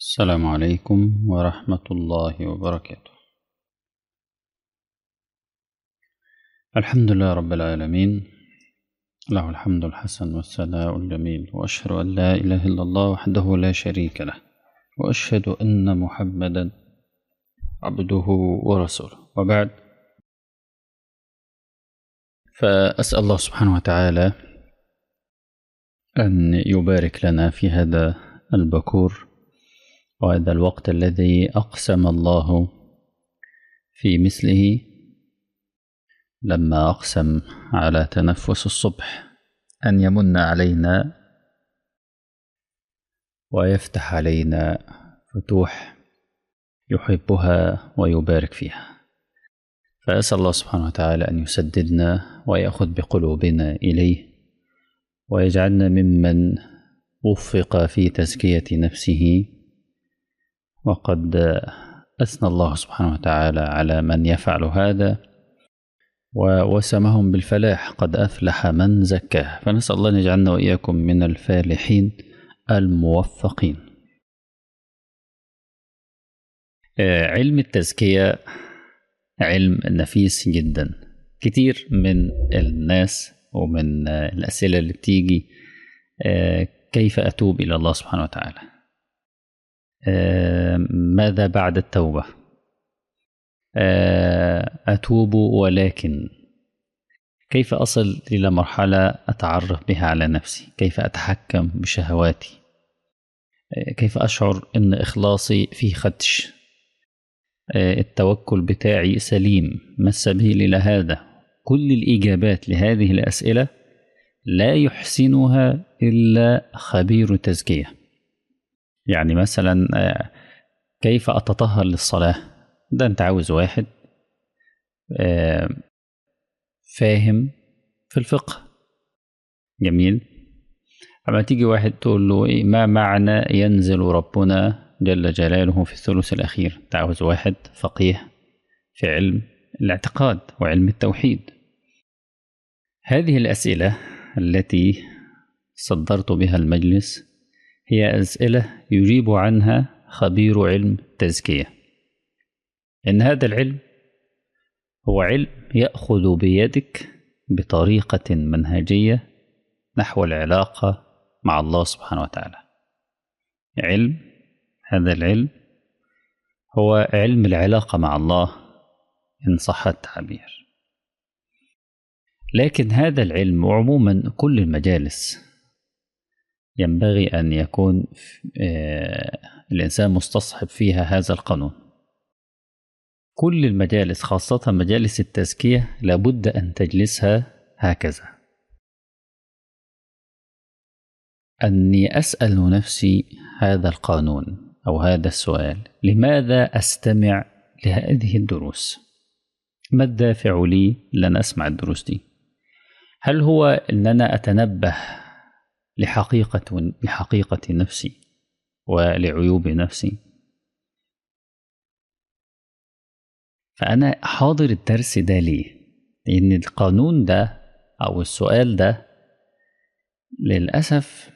السلام عليكم ورحمة الله وبركاته الحمد لله رب العالمين له الحمد الحسن والثناء الجميل وأشهد أن لا إله إلا الله وحده لا شريك له وأشهد أن محمدا عبده ورسوله وبعد فأسأل الله سبحانه وتعالى أن يبارك لنا في هذا البكور وهذا الوقت الذي أقسم الله في مثله لما أقسم على تنفس الصبح أن يمن علينا ويفتح علينا فتوح يحبها ويبارك فيها فأسأل الله سبحانه وتعالى أن يسددنا ويأخذ بقلوبنا إليه ويجعلنا ممن وفق في تزكية نفسه وقد أثنى الله سبحانه وتعالى على من يفعل هذا ووسمهم بالفلاح قد أفلح من زكاه فنسأل الله أن يجعلنا وإياكم من الفالحين الموفقين علم التزكية علم نفيس جدا كتير من الناس ومن الأسئلة اللي بتيجي كيف أتوب إلى الله سبحانه وتعالى ماذا بعد التوبة أتوب ولكن كيف أصل إلى مرحلة أتعرف بها على نفسي كيف أتحكم بشهواتي كيف أشعر أن إخلاصي فيه خدش التوكل بتاعي سليم ما السبيل إلى هذا كل الإجابات لهذه الأسئلة لا يحسنها إلا خبير التزكية يعني مثلا كيف أتطهر للصلاة ده أنت عاوز واحد فاهم في الفقه جميل أما تيجي واحد تقول له إيه ما معنى ينزل ربنا جل جلاله في الثلث الأخير أنت عاوز واحد فقيه في علم الاعتقاد وعلم التوحيد هذه الأسئلة التي صدرت بها المجلس هي أسئلة يجيب عنها خبير علم التزكية إن هذا العلم هو علم يأخذ بيدك بطريقة منهجية نحو العلاقة مع الله سبحانه وتعالى علم هذا العلم هو علم العلاقة مع الله إن صح التعبير لكن هذا العلم وعموما كل المجالس ينبغي أن يكون الإنسان مستصحب فيها هذا القانون كل المجالس خاصة مجالس التزكية لابد أن تجلسها هكذا أني أسأل نفسي هذا القانون أو هذا السؤال لماذا أستمع لهذه الدروس ما الدافع لي لن أسمع الدروس دي هل هو أن أنا أتنبه لحقيقة لحقيقة نفسي ولعيوب نفسي فأنا حاضر الدرس ده ليه؟ لأن القانون ده أو السؤال ده للأسف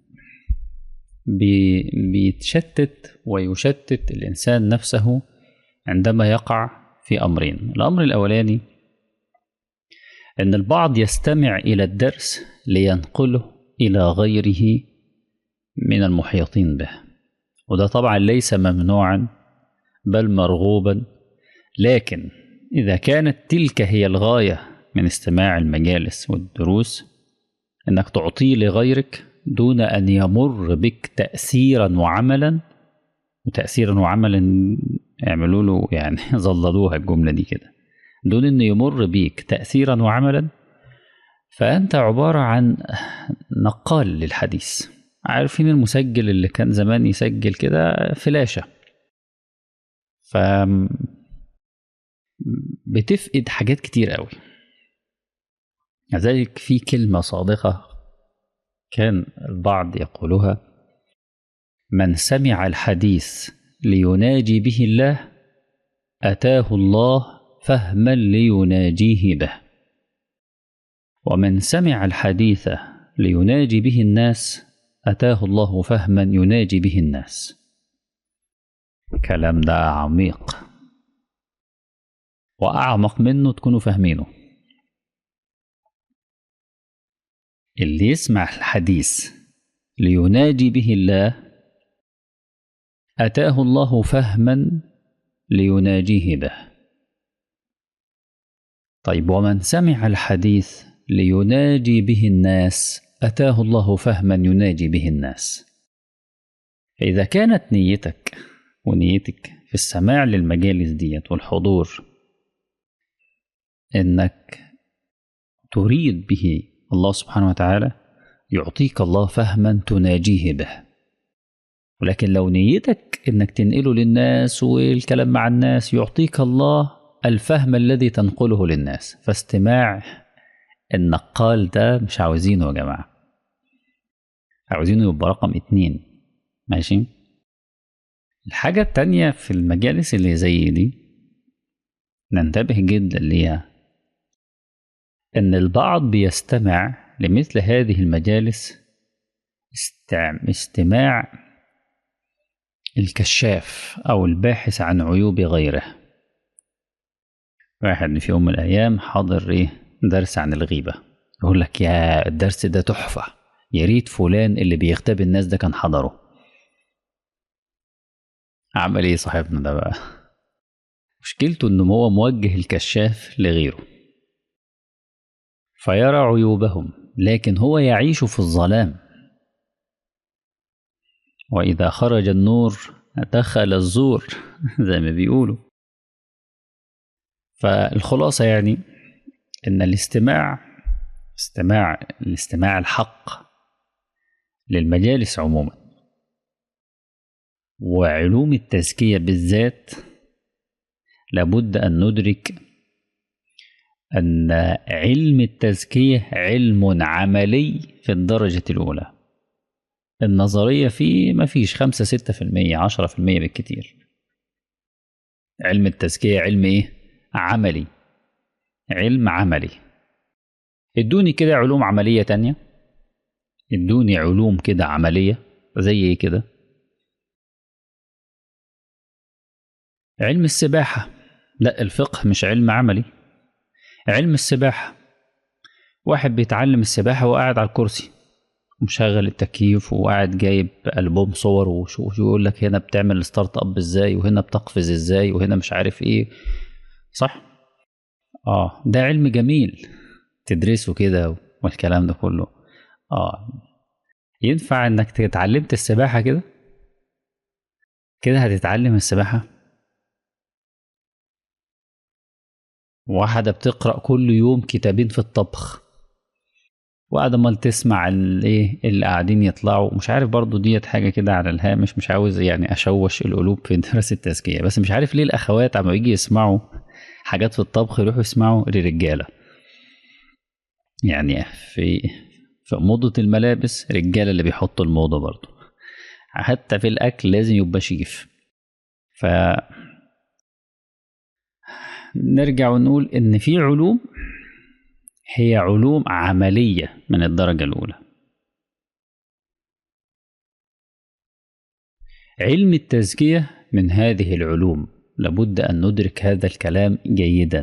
بي بيتشتت ويشتت الإنسان نفسه عندما يقع في أمرين الأمر الأولاني أن البعض يستمع إلى الدرس لينقله إلى غيره من المحيطين به وده طبعا ليس ممنوعا بل مرغوبا لكن إذا كانت تلك هي الغاية من استماع المجالس والدروس أنك تعطيه لغيرك دون أن يمر بك تأثيرا وعملا وتأثيرا وعملا اعملوا له يعني ظللوها الجملة دي كده دون أن يمر بيك تأثيرا وعملا فأنت عبارة عن نقال للحديث عارفين المسجل اللي كان زمان يسجل كده فلاشة ف بتفقد حاجات كتير قوي لذلك في كلمة صادقة كان البعض يقولها من سمع الحديث ليناجي به الله أتاه الله فهما ليناجيه به ومن سمع الحديث ليناجي به الناس أتاه الله فهما يناجي به الناس الكلام ده عميق وأعمق منه تكونوا فاهمينه اللي يسمع الحديث ليناجي به الله أتاه الله فهما ليناجيه به طيب ومن سمع الحديث ليناجي به الناس أتاه الله فهما يناجي به الناس فإذا كانت نيتك ونيتك في السماع للمجالس ديت والحضور إنك تريد به الله سبحانه وتعالى يعطيك الله فهما تناجيه به ولكن لو نيتك انك تنقله للناس والكلام مع الناس يعطيك الله الفهم الذي تنقله للناس فاستماع النقال ده مش عاوزينه يا جماعة عاوزينه يبقى رقم اتنين ماشي الحاجة التانية في المجالس اللي زي دي ننتبه جدا ليها ان البعض بيستمع لمثل هذه المجالس استماع الكشاف أو الباحث عن عيوب غيره واحد في يوم من الأيام حاضر إيه درس عن الغيبة يقول لك يا الدرس ده تحفة يا ريت فلان اللي بيغتاب الناس ده كان حضره عمل ايه صاحبنا ده بقى مشكلته ان هو موجه الكشاف لغيره فيرى عيوبهم لكن هو يعيش في الظلام وإذا خرج النور دخل الزور زي ما بيقولوا فالخلاصة يعني إن الاستماع استماع الاستماع الحق للمجالس عموما وعلوم التزكية بالذات لابد أن ندرك أن علم التزكية علم عملي في الدرجة الأولى النظرية فيه مفيش خمسة ستة في المية عشرة في المية بالكتير علم التزكية علم إيه؟ عملي علم عملي ادوني كده علوم عملية تانية ادوني علوم كده عملية زي ايه كده علم السباحة لا الفقه مش علم عملي علم السباحة واحد بيتعلم السباحة وقاعد على الكرسي ومشغل التكييف وقاعد جايب ألبوم صور ويقول لك هنا بتعمل ستارت اب ازاي وهنا بتقفز ازاي وهنا مش عارف ايه صح اه ده علم جميل تدرسه كده والكلام ده كله اه ينفع انك اتعلمت السباحة كده كده هتتعلم السباحة واحدة بتقرأ كل يوم كتابين في الطبخ وقاعدة امال تسمع الايه اللي قاعدين يطلعوا مش عارف برضو ديت حاجة كده على الهامش مش عاوز يعني اشوش القلوب في درس التزكية بس مش عارف ليه الاخوات عم يجي يسمعوا حاجات في الطبخ يروحوا يسمعوا لرجالة يعني في في موضة الملابس رجالة اللي بيحطوا الموضة برضو حتى في الأكل لازم يبقى شيف ف نرجع ونقول إن في علوم هي علوم عملية من الدرجة الأولى علم التزكية من هذه العلوم لابد أن ندرك هذا الكلام جيدا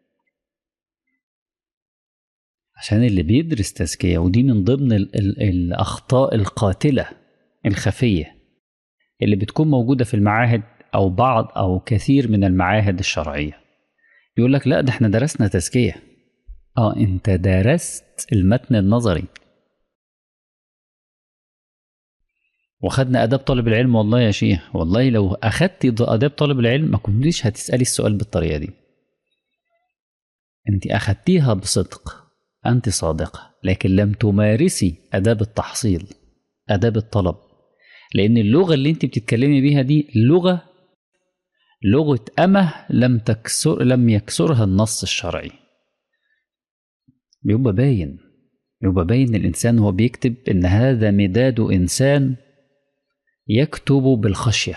عشان اللي بيدرس تزكية ودي من ضمن ال ال الأخطاء القاتلة الخفية اللي بتكون موجودة في المعاهد أو بعض أو كثير من المعاهد الشرعية يقول لك لا ده احنا درسنا تزكية اه انت درست المتن النظري وخدنا اداب طالب العلم والله يا شيخ والله لو اخدت اداب طالب العلم ما كنتيش هتسالي السؤال بالطريقه دي انت اخدتيها بصدق انت صادقه لكن لم تمارسي اداب التحصيل اداب الطلب لان اللغه اللي انت بتتكلمي بيها دي لغه لغه امه لم تكسر لم يكسرها النص الشرعي بيبقى باين بيبقى باين الانسان وهو بيكتب ان هذا مداد انسان يكتب بالخشية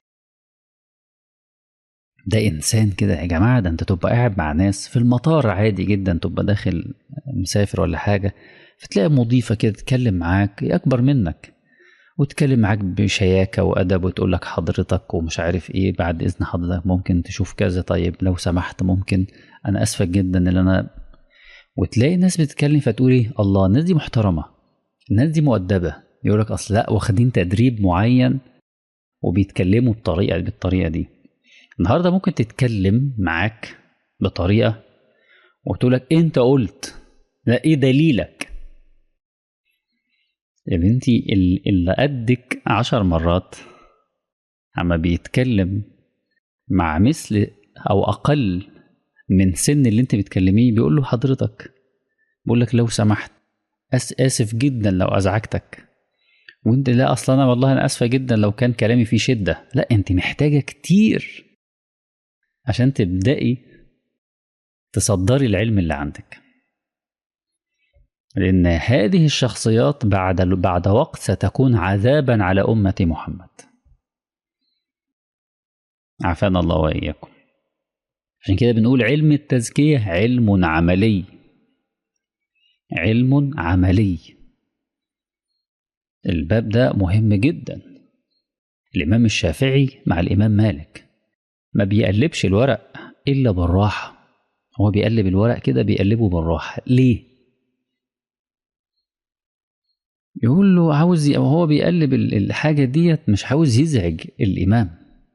ده إنسان كده يا جماعة ده أنت تبقى قاعد مع ناس في المطار عادي جدا تبقى داخل مسافر ولا حاجة فتلاقي مضيفة كده تتكلم معاك أكبر منك وتكلم معاك بشياكة وأدب وتقول لك حضرتك ومش عارف إيه بعد إذن حضرتك ممكن تشوف كذا طيب لو سمحت ممكن أنا أسفة جدا إن أنا وتلاقي الناس بتتكلم فتقول إيه الله الناس دي محترمة الناس دي مؤدبة يقول لك أصل لأ واخدين تدريب معين وبيتكلموا بطريقة بالطريقة دي النهاردة ممكن تتكلم معاك بطريقة وتقول لك أنت قلت لا إيه دليلك يا بنتي اللي قدك عشر مرات أما بيتكلم مع مثل أو أقل من سن اللي أنت بتكلميه بيقول له حضرتك بيقول لك لو سمحت أس آسف جدا لو أزعجتك وأنت لا أصلا أنا والله أنا آسفة جدا لو كان كلامي فيه شدة لا أنت محتاجة كتير عشان تبدأي تصدري العلم اللي عندك لأن هذه الشخصيات بعد بعد وقت ستكون عذابا على أمة محمد. عافانا الله وإياكم. عشان كده بنقول علم التزكية علم عملي. علم عملي. الباب ده مهم جدا. الإمام الشافعي مع الإمام مالك ما بيقلبش الورق إلا بالراحة. هو بيقلب الورق كده بيقلبه بالراحة. ليه؟ يقول له عاوز وهو بيقلب الحاجة ديت مش عاوز يزعج الإمام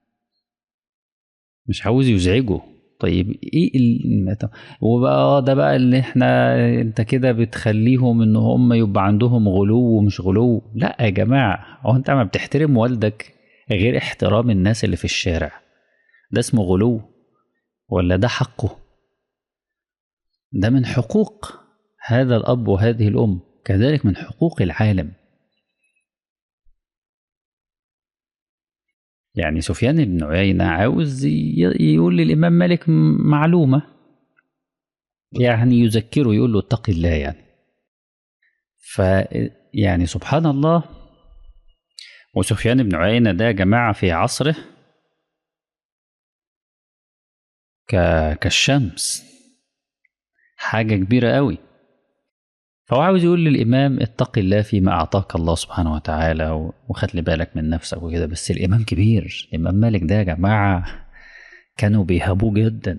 مش عاوز يزعجه طيب ايه ال... وبقى ده بقى اللي احنا انت كده بتخليهم ان هم يبقى عندهم غلو ومش غلو لا يا جماعة هو انت ما بتحترم والدك غير احترام الناس اللي في الشارع ده اسمه غلو ولا ده حقه ده من حقوق هذا الأب وهذه الأم كذلك من حقوق العالم يعني سفيان بن عيينة عاوز يقول للإمام مالك معلومة يعني يذكره يقول له اتق الله يعني ف يعني سبحان الله وسفيان بن عيينة ده جماعة في عصره ك... كالشمس حاجة كبيرة قوي فهو عاوز يقول للإمام اتق الله فيما أعطاك الله سبحانه وتعالى وخلي بالك من نفسك وكده بس الإمام كبير الإمام مالك ده يا جماعة كانوا بيهابوه جدا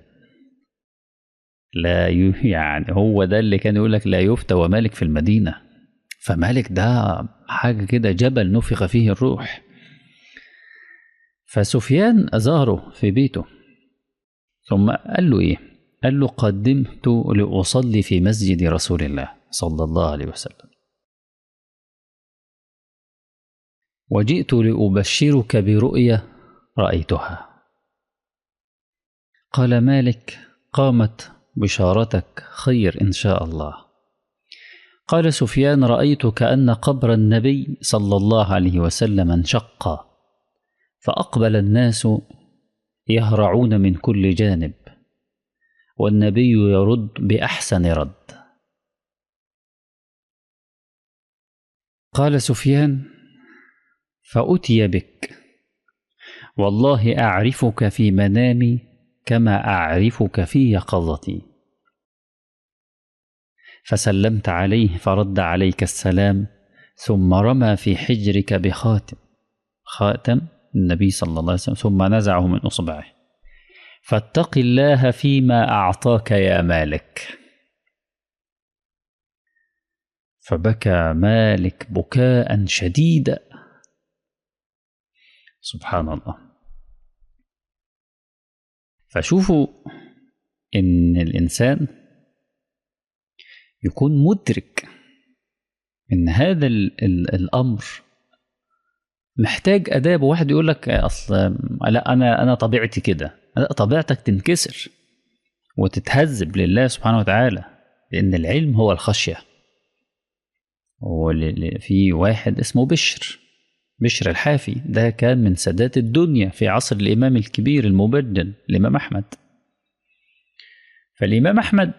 لا ي... يعني هو ده اللي كان يقول لك لا يفتى ومالك في المدينة فمالك ده حاجة كده جبل نفخ فيه الروح فسفيان أزاره في بيته ثم قال له إيه قال له قدمت لأصلي في مسجد رسول الله صلى الله عليه وسلم وجئت لأبشرك برؤية رأيتها قال مالك قامت بشارتك خير إن شاء الله قال سفيان رأيت كأن قبر النبي صلى الله عليه وسلم انشق فأقبل الناس يهرعون من كل جانب والنبي يرد بأحسن رد قال سفيان فأتي بك والله أعرفك في منامي كما أعرفك في يقظتي فسلمت عليه فرد عليك السلام ثم رمى في حجرك بخاتم خاتم النبي صلى الله عليه وسلم ثم نزعه من اصبعه فاتق الله فيما اعطاك يا مالك فبكى مالك بكاء شديدا سبحان الله فشوفوا ان الانسان يكون مدرك ان هذا ال ال الامر محتاج اداب واحد يقول لك اصل لا انا انا طبيعتي كده لا طبيعتك تنكسر وتتهذب لله سبحانه وتعالى لان العلم هو الخشيه في واحد اسمه بشر بشر الحافي ده كان من سادات الدنيا في عصر الامام الكبير المبجل الامام احمد فالامام احمد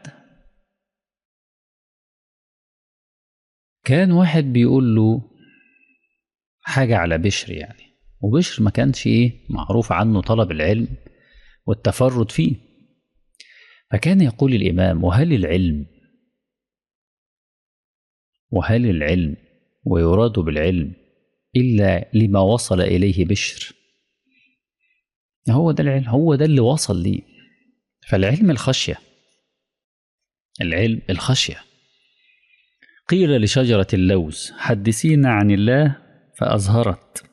كان واحد بيقول له حاجة على بشر يعني وبشر ما كانش ايه معروف عنه طلب العلم والتفرد فيه فكان يقول الإمام وهل العلم وهل العلم ويراد بالعلم إلا لما وصل إليه بشر هو ده العلم هو ده اللي وصل ليه فالعلم الخشية العلم الخشية قيل لشجرة اللوز حدثينا عن الله فأظهرت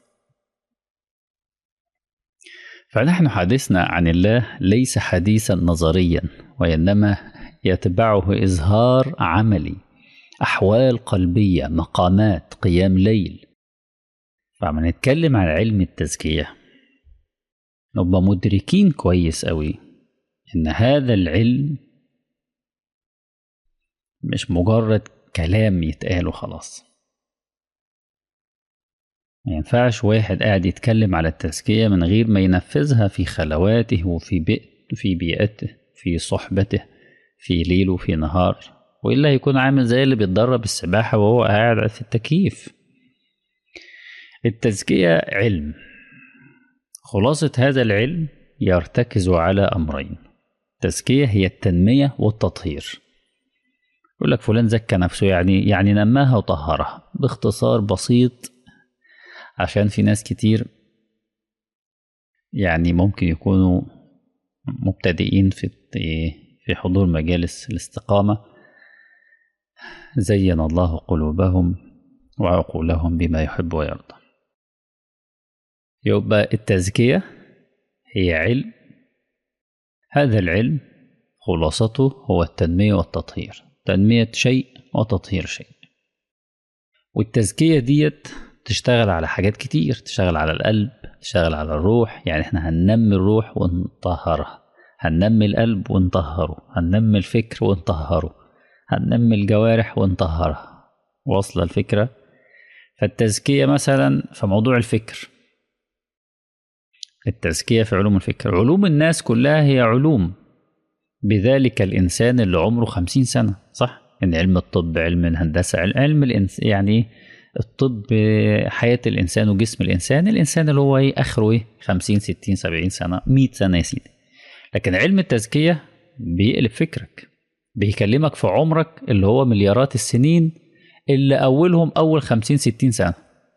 فنحن حديثنا عن الله ليس حديثا نظريا وإنما يتبعه إظهار عملي أحوال قلبية مقامات قيام ليل فعما نتكلم عن علم التزكية نبقى مدركين كويس قوي إن هذا العلم مش مجرد كلام يتقال وخلاص ما ينفعش واحد قاعد يتكلم على التزكية من غير ما ينفذها في خلواته وفي بيئته في بيئته في صحبته في ليل وفي نهار وإلا هيكون عامل زي اللي بيتدرب السباحة وهو قاعد في التكييف التزكية علم خلاصة هذا العلم يرتكز على أمرين التزكية هي التنمية والتطهير يقول لك فلان زكى نفسه يعني يعني نماها وطهرها باختصار بسيط عشان في ناس كتير يعني ممكن يكونوا مبتدئين في في حضور مجالس الاستقامة زين الله قلوبهم وعقولهم بما يحب ويرضى يبقى التزكية هي علم هذا العلم خلاصته هو التنمية والتطهير تنمية شيء وتطهير شيء والتزكية ديت تشتغل على حاجات كتير تشتغل على القلب تشتغل على الروح يعني احنا هننمي الروح ونطهرها هننمي القلب ونطهره هننمي الفكر ونطهره هننمي الجوارح ونطهرها واصلة الفكرة فالتزكية مثلا في موضوع الفكر التزكية في علوم الفكر علوم الناس كلها هي علوم بذلك الإنسان اللي عمره خمسين سنة صح؟ إن علم الطب علم الهندسة علم الإنس يعني الطب حياة الإنسان وجسم الإنسان الإنسان اللي هو إيه آخره إيه 50 60 70 سنة 100 سنة يا سيدي لكن علم التزكية بيقلب فكرك بيكلمك في عمرك اللي هو مليارات السنين اللي أولهم أول 50 60 سنة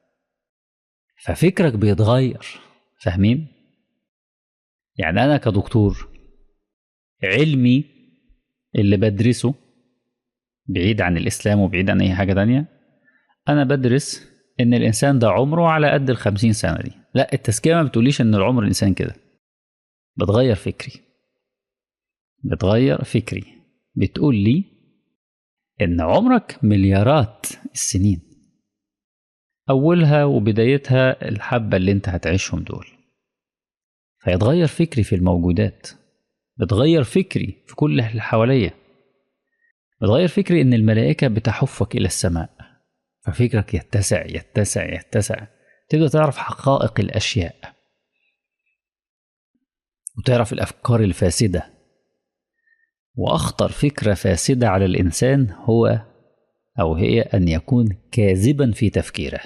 ففكرك بيتغير فاهمين؟ يعني أنا كدكتور علمي اللي بدرسه بعيد عن الإسلام وبعيد عن أي حاجة تانية أنا بدرس إن الإنسان ده عمره على قد الخمسين سنة دي لا التزكية ما بتقوليش إن العمر الإنسان كده بتغير فكري بتغير فكري بتقول لي إن عمرك مليارات السنين أولها وبدايتها الحبة اللي أنت هتعيشهم دول فيتغير فكري في الموجودات بتغير فكري في كل اللي حواليا بتغير فكري إن الملائكة بتحفك إلى السماء ففكرك يتسع يتسع يتسع تبدأ تعرف حقائق الأشياء وتعرف الأفكار الفاسدة وأخطر فكرة فاسدة على الإنسان هو أو هي أن يكون كاذبا في تفكيره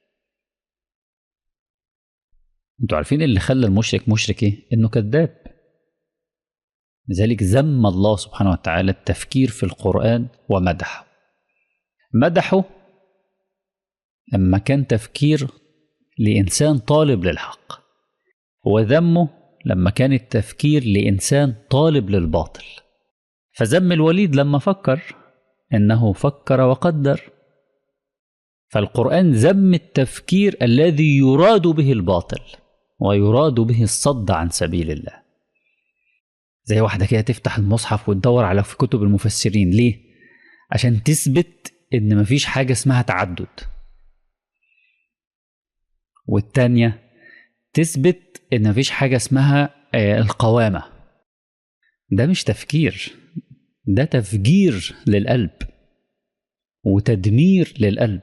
انتوا عارفين اللي خلى المشرك مشرك ايه؟ انه كذاب لذلك ذم الله سبحانه وتعالى التفكير في القرآن ومدحه مدحه لما كان تفكير لإنسان طالب للحق وذمه لما كان التفكير لإنسان طالب للباطل فذم الوليد لما فكر إنه فكر وقدر فالقرآن ذم التفكير الذي يراد به الباطل ويراد به الصد عن سبيل الله زي واحدة كده تفتح المصحف وتدور على في كتب المفسرين ليه؟ عشان تثبت إن مفيش حاجة اسمها تعدد والتانية تثبت إن مفيش حاجة اسمها القوامة ده مش تفكير ده تفجير للقلب وتدمير للقلب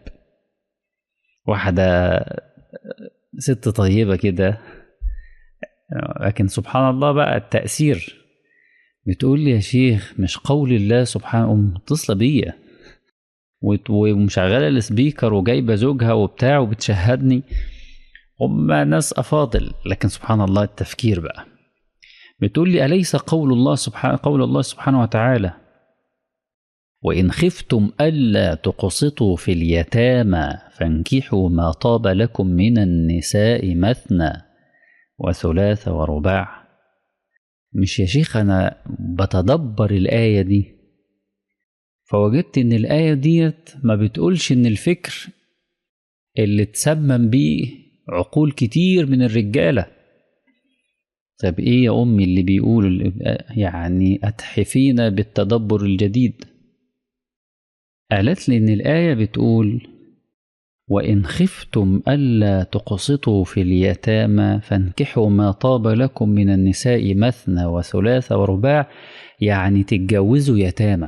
واحدة ست طيبة كده لكن سبحان الله بقى التأثير بتقول لي يا شيخ مش قول الله سبحانه متصلة بيا ومشغلة السبيكر وجايبة زوجها وبتاع وبتشهدني هم ناس أفاضل لكن سبحان الله التفكير بقى بتقول لي أليس قول الله سبحانه قول الله سبحانه وتعالى وإن خفتم ألا تقسطوا في اليتامى فانكحوا ما طاب لكم من النساء مثنى وثلاث ورباع مش يا شيخ أنا بتدبر الآية دي فوجدت إن الآية ديت ما بتقولش إن الفكر اللي تسمم بيه عقول كتير من الرجالة طب إيه يا أمي اللي بيقول يعني أتحفين بالتدبر الجديد قالت لي إن الآية بتقول وإن خفتم ألا تقسطوا في اليتامى فانكحوا ما طاب لكم من النساء مثنى وثلاث ورباع يعني تتجوزوا يتامى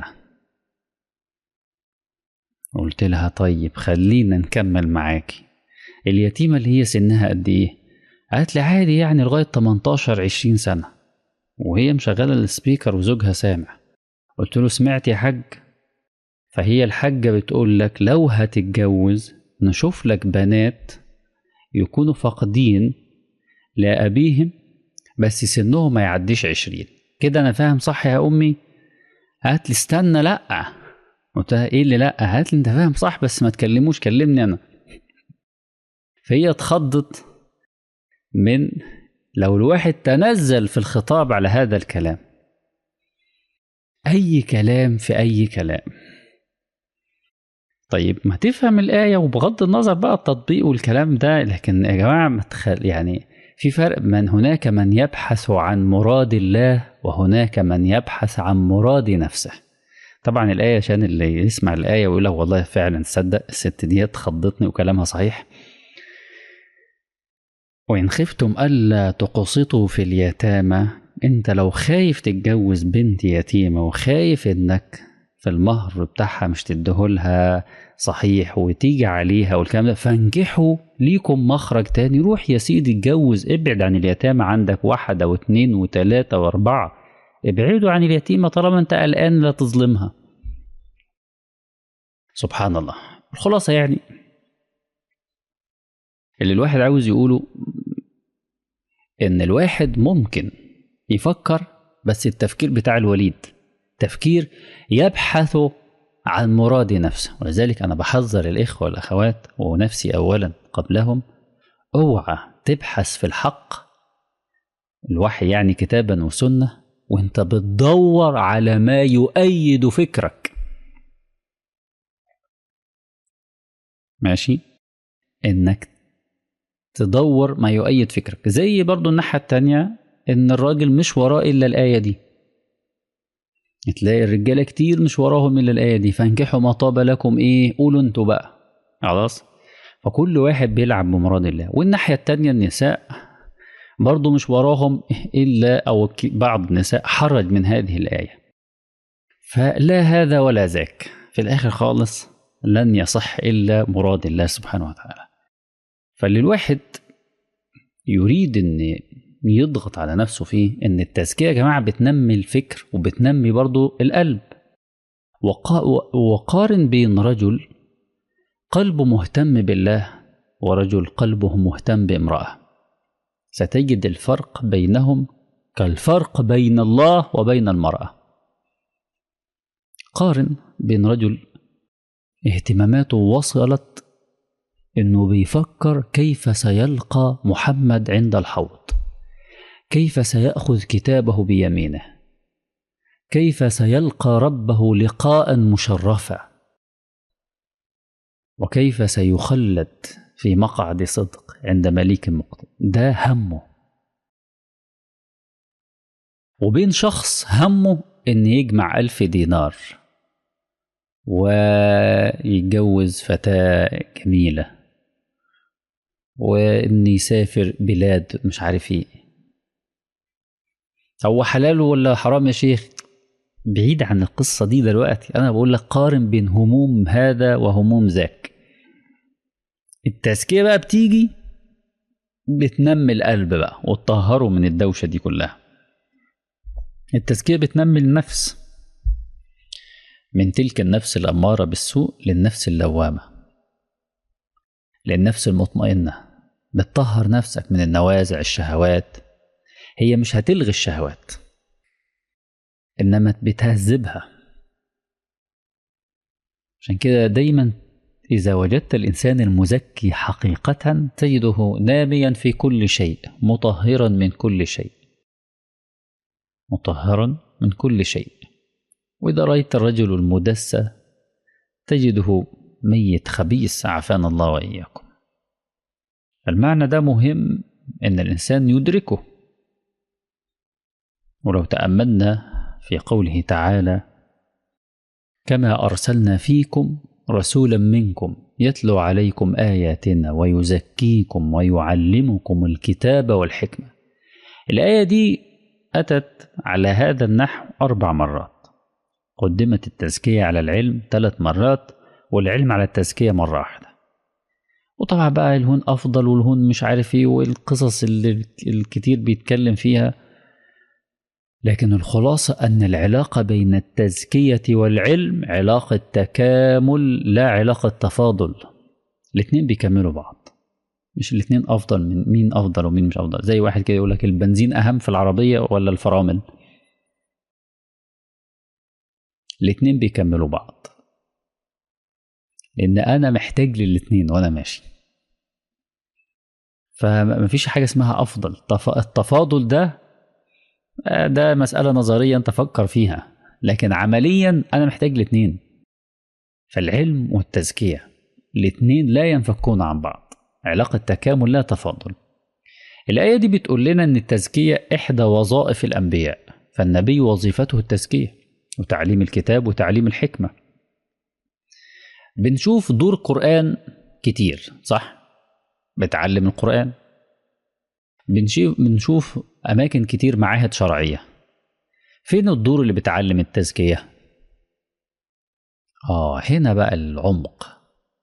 قلت لها طيب خلينا نكمل معاكي اليتيمة اللي هي سنها قد إيه؟ قالت لي عادي يعني لغاية 18 20 سنة وهي مشغلة السبيكر وزوجها سامع قلت له سمعت يا حاج فهي الحاجة بتقول لك لو هتتجوز نشوف لك بنات يكونوا فاقدين لأبيهم بس سنهم ما يعديش عشرين كده أنا فاهم صح يا أمي قالت لي استنى لأ قلت لها إيه اللي لأ قالت لي أنت فاهم صح بس ما تكلموش كلمني أنا فهي اتخضت من لو الواحد تنزل في الخطاب على هذا الكلام أي كلام في أي كلام طيب ما تفهم الآية وبغض النظر بقى التطبيق والكلام ده لكن يا جماعة ما تخل يعني في فرق من هناك من يبحث عن مراد الله وهناك من يبحث عن مراد نفسه طبعا الآية عشان اللي يسمع الآية ويقول والله فعلا تصدق الست دي خضتني وكلامها صحيح وإن خفتم ألا تقسطوا في اليتامى أنت لو خايف تتجوز بنت يتيمة وخايف إنك في المهر بتاعها مش تديهولها صحيح وتيجي عليها والكلام ده فانجحوا ليكم مخرج تاني روح يا سيدي اتجوز ابعد عن اليتامى عندك واحدة واثنين وثلاثة واربعة ابعدوا عن اليتيمة طالما انت قلقان لا تظلمها سبحان الله الخلاصة يعني اللي الواحد عاوز يقوله ان الواحد ممكن يفكر بس التفكير بتاع الوليد تفكير يبحث عن مراد نفسه ولذلك أنا بحذر الإخوة والأخوات ونفسي أولا قبلهم اوعى تبحث في الحق الوحي يعني كتابا وسنة وانت بتدور على ما يؤيد فكرك ماشي انك تدور ما يؤيد فكرك زي برضو الناحية التانية ان الراجل مش وراه الا الآية دي تلاقي الرجاله كتير مش وراهم الا الايه دي فانكحوا ما طاب لكم ايه قولوا انتوا بقى خلاص فكل واحد بيلعب بمراد الله والناحيه التانية النساء برضو مش وراهم الا او بعض النساء حرج من هذه الايه فلا هذا ولا ذاك في الاخر خالص لن يصح الا مراد الله سبحانه وتعالى فاللي الواحد يريد ان يضغط على نفسه فيه ان التزكيه يا جماعه بتنمي الفكر وبتنمي برضو القلب وقا وقارن بين رجل قلبه مهتم بالله ورجل قلبه مهتم بامراه ستجد الفرق بينهم كالفرق بين الله وبين المراه قارن بين رجل اهتماماته وصلت انه بيفكر كيف سيلقى محمد عند الحوض كيف سيأخذ كتابه بيمينه كيف سيلقى ربه لقاء مشرفا وكيف سيخلد في مقعد صدق عند مليك مقتدر ده همه وبين شخص همه ان يجمع ألف دينار ويتجوز فتاة جميلة وان يسافر بلاد مش عارف ايه هو حلال ولا حرام يا شيخ بعيد عن القصة دي دلوقتي أنا بقول لك قارن بين هموم هذا وهموم ذاك التزكية بقى بتيجي بتنمي القلب بقى وتطهره من الدوشة دي كلها التزكية بتنمي النفس من تلك النفس الأمارة بالسوء للنفس اللوامة للنفس المطمئنة بتطهر نفسك من النوازع الشهوات هي مش هتلغي الشهوات انما بتهذبها عشان كده دايما إذا وجدت الإنسان المزكي حقيقة تجده ناميا في كل شيء مطهرا من كل شيء مطهرا من كل شيء وإذا رأيت الرجل المدسى تجده ميت خبيث عافانا الله وإياكم المعنى ده مهم إن الإنسان يدركه ولو تأملنا في قوله تعالى كما أرسلنا فيكم رسولا منكم يتلو عليكم آياتنا ويزكيكم ويعلمكم الكتاب والحكمة الآية دي أتت على هذا النحو أربع مرات قدمت التزكية على العلم ثلاث مرات والعلم على التزكية مرة واحدة وطبعا بقى الهون أفضل والهون مش عارف إيه والقصص اللي الكتير بيتكلم فيها لكن الخلاصة أن العلاقة بين التزكية والعلم علاقة تكامل لا علاقة تفاضل الاتنين بيكملوا بعض مش الاتنين أفضل من مين أفضل ومين مش أفضل زي واحد كده يقول لك البنزين أهم في العربية ولا الفرامل الاتنين بيكملوا بعض لأن أنا محتاج للاتنين وأنا ماشي فمفيش حاجة اسمها أفضل التفاضل ده ده مسألة نظرية أنت فكر فيها لكن عمليا أنا محتاج الاتنين فالعلم والتزكية الاتنين لا ينفكون عن بعض علاقة تكامل لا تفاضل الآية دي بتقول لنا أن التزكية إحدى وظائف الأنبياء فالنبي وظيفته التزكية وتعليم الكتاب وتعليم الحكمة بنشوف دور قرآن كتير صح؟ بتعلم القرآن بنشوف أماكن كتير معاهد شرعية فين الدور اللي بتعلم التزكية؟ آه هنا بقى العمق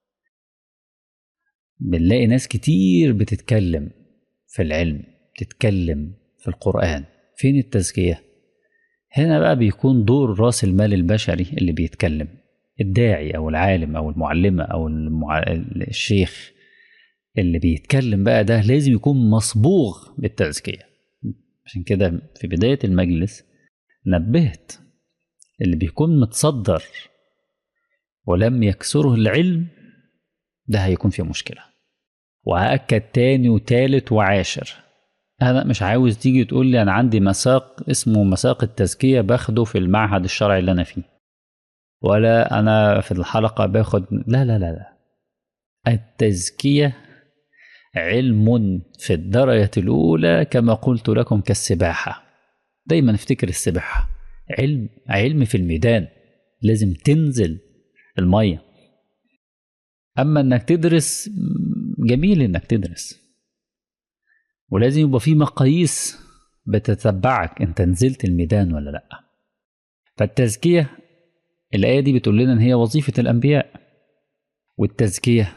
بنلاقي ناس كتير بتتكلم في العلم بتتكلم في القرآن فين التزكية؟ هنا بقى بيكون دور راس المال البشري اللي بيتكلم الداعي أو العالم أو المعلمة أو المع... الشيخ اللي بيتكلم بقى ده لازم يكون مصبوغ بالتزكية عشان كده في بداية المجلس نبهت اللي بيكون متصدر ولم يكسره العلم ده هيكون فيه مشكلة وهأكد تاني وتالت وعاشر أنا مش عاوز تيجي تقول لي أنا عندي مساق اسمه مساق التزكية باخده في المعهد الشرعي اللي أنا فيه ولا أنا في الحلقة باخد لا لا لا لا التزكية علم في الدرجة الأولى كما قلت لكم كالسباحة دايما افتكر السباحة علم علم في الميدان لازم تنزل المية أما إنك تدرس جميل إنك تدرس ولازم يبقى في مقاييس بتتبعك أنت نزلت الميدان ولا لأ فالتزكية الآية دي بتقول لنا إن هي وظيفة الأنبياء والتزكية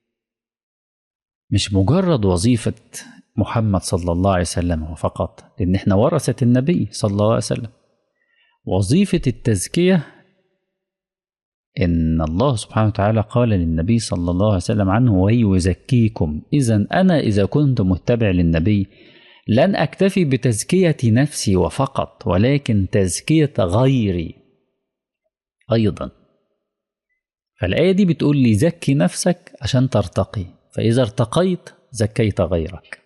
مش مجرد وظيفة محمد صلى الله عليه وسلم فقط لأن احنا ورثة النبي صلى الله عليه وسلم وظيفة التزكية إن الله سبحانه وتعالى قال للنبي صلى الله عليه وسلم عنه ويزكيكم إذا أنا إذا كنت متبع للنبي لن أكتفي بتزكية نفسي وفقط ولكن تزكية غيري أيضا فالآية دي بتقول لي زكي نفسك عشان ترتقي فإذا ارتقيت زكيت غيرك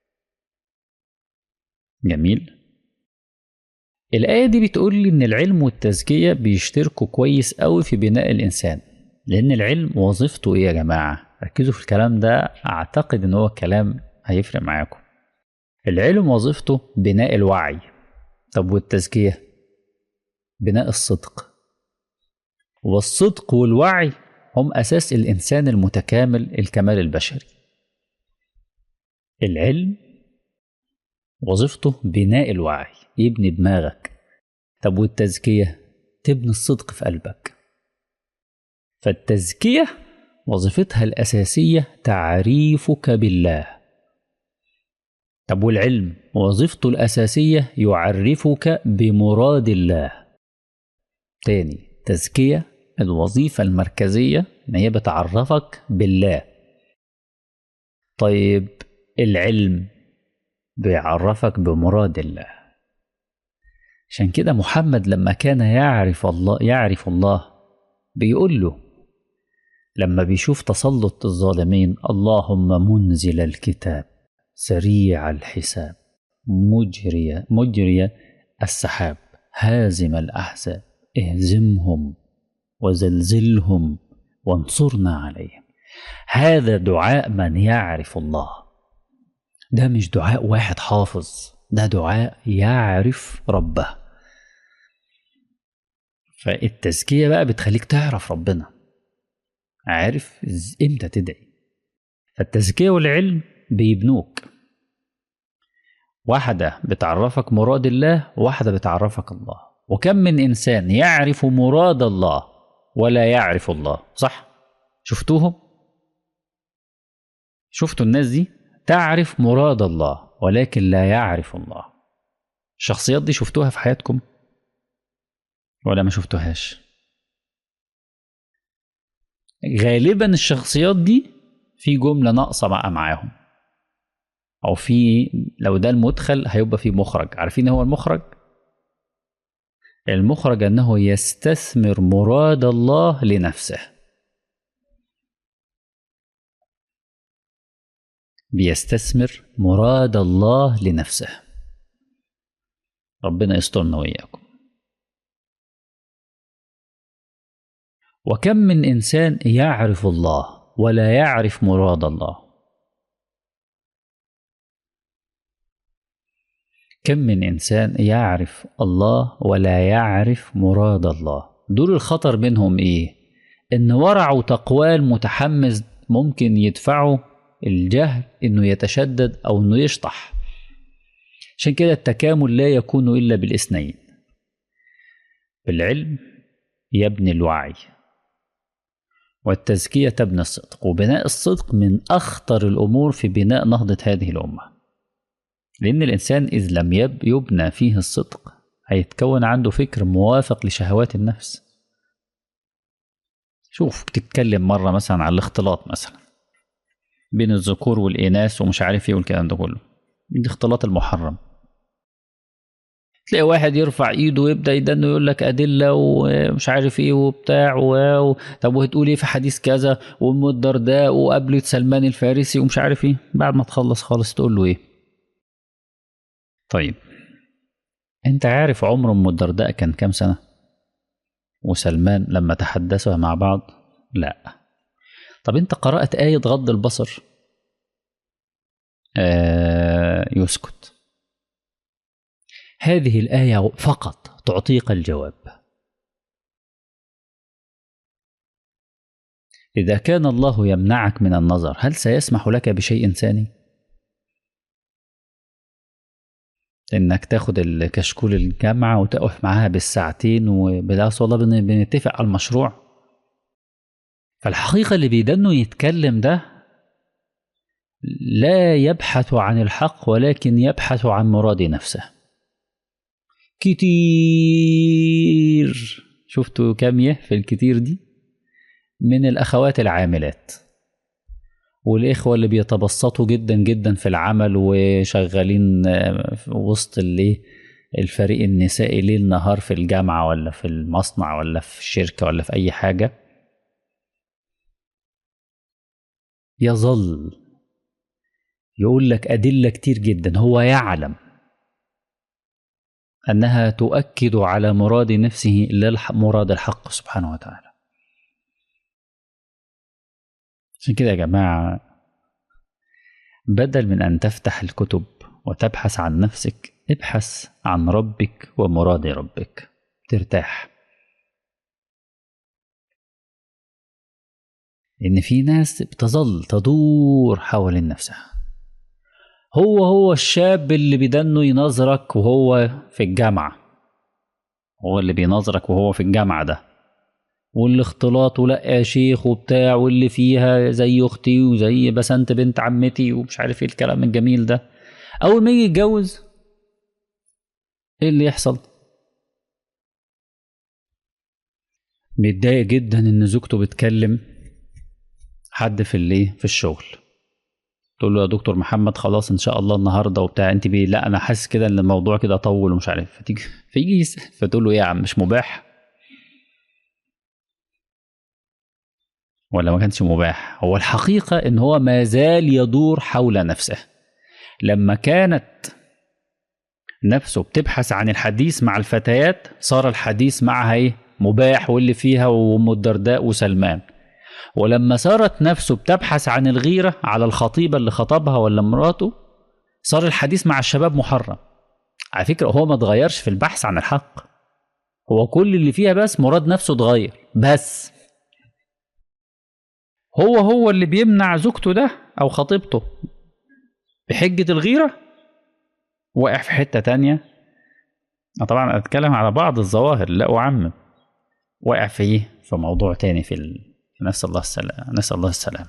جميل الآية دي بتقول لي إن العلم والتزكية بيشتركوا كويس قوي في بناء الإنسان لأن العلم وظيفته إيه يا جماعة؟ ركزوا في الكلام ده أعتقد إن هو كلام هيفرق معاكم العلم وظيفته بناء الوعي طب والتزكية؟ بناء الصدق والصدق والوعي هم أساس الإنسان المتكامل الكمال البشري العلم وظيفته بناء الوعي يبني دماغك طب والتزكية تبني الصدق في قلبك فالتزكية وظيفتها الأساسية تعريفك بالله طب والعلم وظيفته الأساسية يعرفك بمراد الله تاني تزكية الوظيفة المركزية إن هي بتعرفك بالله طيب العلم بيعرفك بمراد الله عشان كده محمد لما كان يعرف الله يعرف الله بيقول له لما بيشوف تسلط الظالمين اللهم منزل الكتاب سريع الحساب مجري مجري السحاب هازم الأحزاب اهزمهم وزلزلهم وانصرنا عليهم هذا دعاء من يعرف الله ده مش دعاء واحد حافظ ده دعاء يعرف ربه فالتزكية بقى بتخليك تعرف ربنا عارف امتى تدعي فالتزكية والعلم بيبنوك واحدة بتعرفك مراد الله واحدة بتعرفك الله وكم من إنسان يعرف مراد الله ولا يعرف الله صح شفتوهم شفتوا الناس دي تعرف مراد الله ولكن لا يعرف الله الشخصيات دي شفتوها في حياتكم ولا ما شفتوهاش غالبا الشخصيات دي في جملة ناقصة بقى معاهم أو في لو ده المدخل هيبقى في مخرج عارفين هو المخرج المخرج أنه يستثمر مراد الله لنفسه بيستثمر مراد الله لنفسه ربنا يسترنا وإياكم وكم من إنسان يعرف الله ولا يعرف مراد الله كم من إنسان يعرف الله ولا يعرف مراد الله دول الخطر بينهم إيه إن ورع وتقوال متحمس ممكن يدفعه الجهل إنه يتشدد أو إنه يشطح عشان كده التكامل لا يكون إلا بالاثنين بالعلم يبني الوعي والتزكية تبني الصدق وبناء الصدق من أخطر الأمور في بناء نهضة هذه الأمة لأن الإنسان إذ لم يب يبنى فيه الصدق هيتكون عنده فكر موافق لشهوات النفس شوف بتتكلم مرة مثلا عن الاختلاط مثلا بين الذكور والإناث ومش عارف ايه والكلام ده كله الاختلاط المحرم تلاقي واحد يرفع ايده ويبدا يدنه يقول لك ادله ومش عارف ايه وبتاع و... طب وهتقول ايه في حديث كذا وام الدرداء وقابلت سلمان الفارسي ومش عارف ايه بعد ما تخلص خالص تقول له ايه طيب انت عارف عمر ام الدرداء كان كام سنه وسلمان لما تحدثوا مع بعض لا طب انت قرات ايه غض البصر آه يسكت هذه الآية فقط تعطيك الجواب. إذا كان الله يمنعك من النظر، هل سيسمح لك بشيء ثاني؟ إنك تاخد الكشكول الجامعة وتقف معاها بالساعتين وبالعكس والله بنتفق على المشروع. فالحقيقة اللي بيدنه يتكلم ده لا يبحث عن الحق ولكن يبحث عن مراد نفسه. كتير شفتوا كام في الكتير دي من الأخوات العاملات والإخوة اللي بيتبسطوا جدا جدا في العمل وشغالين وسط اللي الفريق النسائي ليل نهار في الجامعة ولا في المصنع ولا في الشركة ولا في أي حاجة يظل يقول لك أدلة كتير جدا هو يعلم أنها تؤكد على مراد نفسه لا مراد الحق سبحانه وتعالى عشان كده يا جماعة بدل من أن تفتح الكتب وتبحث عن نفسك ابحث عن ربك ومراد ربك ترتاح إن في ناس بتظل تدور حول نفسها هو هو الشاب اللي بيدنه ينظرك وهو في الجامعة هو اللي بينظرك وهو في الجامعة ده والاختلاط ولا يا شيخ وبتاع واللي فيها زي اختي وزي بسنت بنت عمتي ومش عارف ايه الكلام الجميل ده اول ما يجي يتجوز ايه اللي يحصل بيتضايق جدا ان زوجته بتكلم حد في الايه في الشغل تقول له يا دكتور محمد خلاص ان شاء الله النهارده وبتاع انت بي لا انا حاسس كده ان الموضوع كده طول ومش عارف فتيجي فيجي فتقول له ايه يا عم مش مباح ولا ما كانش مباح هو الحقيقة ان هو ما زال يدور حول نفسه لما كانت نفسه بتبحث عن الحديث مع الفتيات صار الحديث معها ايه مباح واللي فيها وام الدرداء وسلمان ولما صارت نفسه بتبحث عن الغيرة على الخطيبة اللي خطبها ولا مراته صار الحديث مع الشباب محرم على فكرة هو ما اتغيرش في البحث عن الحق هو كل اللي فيها بس مراد نفسه اتغير بس هو هو اللي بيمنع زوجته ده او خطيبته بحجة الغيرة واقع في حتة تانية طبعا اتكلم على بعض الظواهر لا اعمم واقع في ايه في موضوع تاني في ال... نسأل الله السلام نسأل الله السلام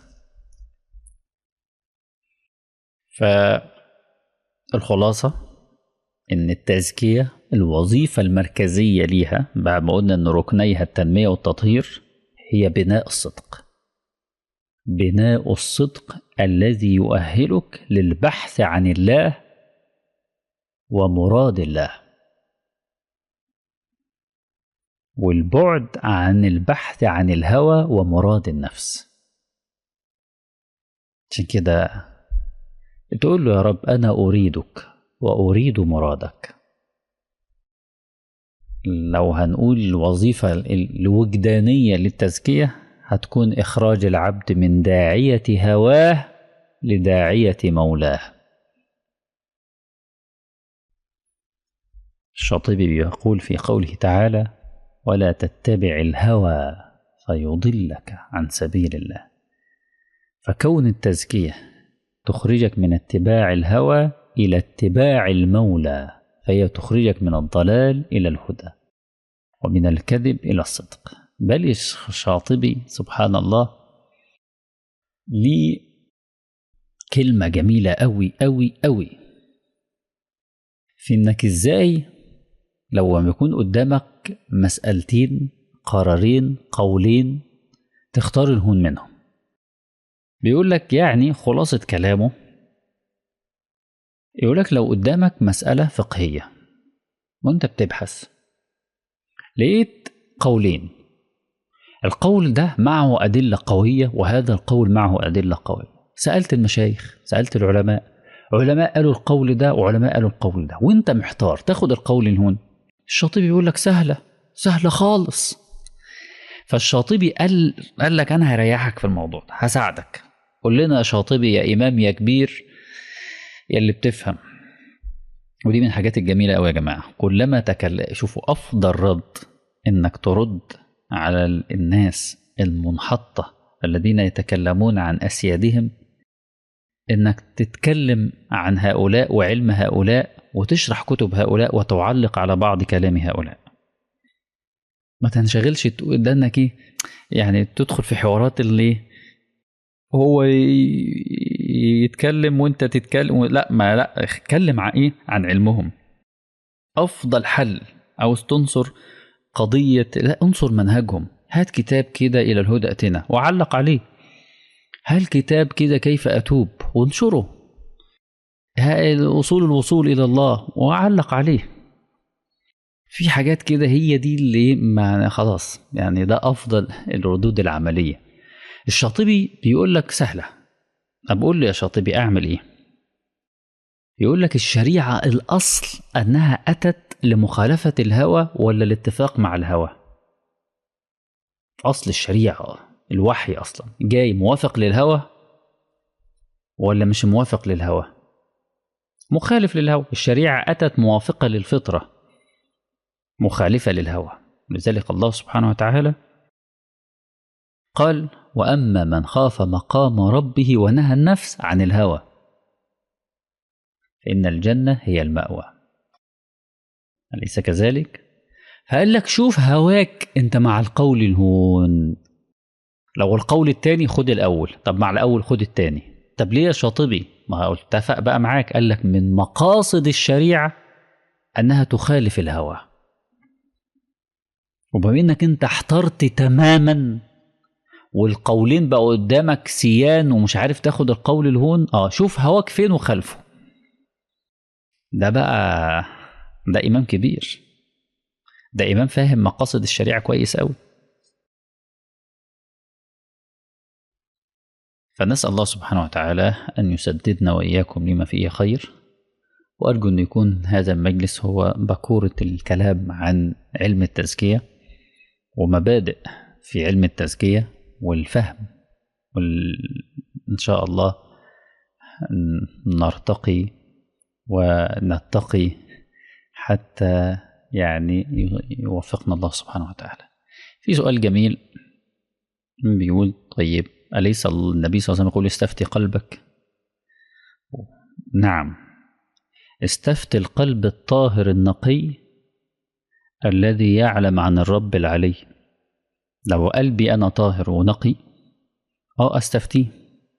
فالخلاصة إن التزكية الوظيفة المركزية ليها بعد ما قلنا إن ركنيها التنمية والتطهير هي بناء الصدق بناء الصدق الذي يؤهلك للبحث عن الله ومراد الله والبعد عن البحث عن الهوى ومراد النفس عشان كده تقول له يا رب أنا أريدك وأريد مرادك لو هنقول الوظيفة الوجدانية للتزكية هتكون إخراج العبد من داعية هواه لداعية مولاه الشاطبي بيقول في قوله تعالى ولا تتبع الهوى فيضلك عن سبيل الله فكون التزكيه تخرجك من اتباع الهوى الى اتباع المولى فهي تخرجك من الضلال الى الهدى ومن الكذب الى الصدق بل الشاطبي سبحان الله لي كلمة جميلة أوي أوي أوي في إنك إزاي لو ما يكون قدامك مسألتين قرارين قولين تختار الهون منهم بيقول لك يعني خلاصة كلامه يقول لك لو قدامك مسألة فقهية وانت بتبحث لقيت قولين القول ده معه أدلة قوية وهذا القول معه أدلة قوية سألت المشايخ سألت العلماء علماء قالوا القول ده وعلماء قالوا القول ده وانت محتار تاخد القول الهون الشاطبي بيقول لك سهلة سهلة خالص فالشاطبي قال قال لك انا هريحك في الموضوع ده هساعدك قول لنا يا شاطبي يا امام يا كبير يا اللي بتفهم ودي من الحاجات الجميله قوي يا جماعه كلما تكلم شوفوا افضل رد انك ترد على الناس المنحطه الذين يتكلمون عن اسيادهم انك تتكلم عن هؤلاء وعلم هؤلاء وتشرح كتب هؤلاء وتعلق على بعض كلام هؤلاء ما تنشغلش تقول ده انك ايه يعني تدخل في حوارات اللي هو يتكلم وانت تتكلم لا ما لا اتكلم عن ايه عن علمهم افضل حل عاوز تنصر قضيه لا انصر منهجهم هات كتاب كده الى الهدى اتنا وعلق عليه هل كتاب كده كيف اتوب وانشره اصول الوصول الى الله وعلق عليه في حاجات كده هي دي اللي ما خلاص يعني ده افضل الردود العمليه الشاطبي بيقول لك سهله طب قول لي يا شاطبي اعمل ايه يقول لك الشريعه الاصل انها اتت لمخالفه الهوى ولا الاتفاق مع الهوى اصل الشريعه الوحي اصلا جاي موافق للهوى ولا مش موافق للهوى مخالف للهوى الشريعه اتت موافقه للفطره مخالفة للهوى لذلك الله سبحانه وتعالى قال وأما من خاف مقام ربه ونهى النفس عن الهوى فإن الجنة هي المأوى أليس كذلك؟ فقال لك شوف هواك أنت مع القول الهون لو القول التاني خد الأول طب مع الأول خد التاني طب ليه يا شاطبي ما هو اتفق بقى معاك قال لك من مقاصد الشريعة أنها تخالف الهوى وبما انك انت احترت تماما والقولين بقوا قدامك سيان ومش عارف تاخد القول الهون اه شوف هواك فين وخلفه ده بقى ده امام كبير ده امام فاهم مقاصد الشريعه كويس قوي فنسأل الله سبحانه وتعالى أن يسددنا وإياكم لما فيه خير وأرجو أن يكون هذا المجلس هو بكورة الكلام عن علم التزكية ومبادئ في علم التزكية والفهم وال... إن شاء الله نرتقي ونتقي حتى يعني يوفقنا الله سبحانه وتعالى في سؤال جميل بيقول طيب أليس النبي صلى الله عليه وسلم يقول استفتي قلبك نعم استفت القلب الطاهر النقي الذي يعلم عن الرب العلي لو قلبي أنا طاهر ونقي أه أستفتيه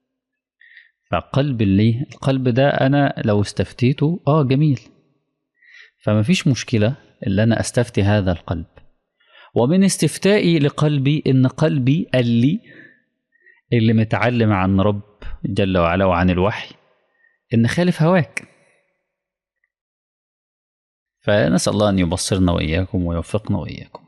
فقلب اللي القلب ده أنا لو استفتيته أه جميل فما فيش مشكلة إلا أنا أستفتي هذا القلب ومن استفتائي لقلبي إن قلبي قال لي اللي متعلم عن رب جل وعلا وعن الوحي إن خالف هواك فنسأل الله أن يبصرنا وإياكم ويوفقنا وإياكم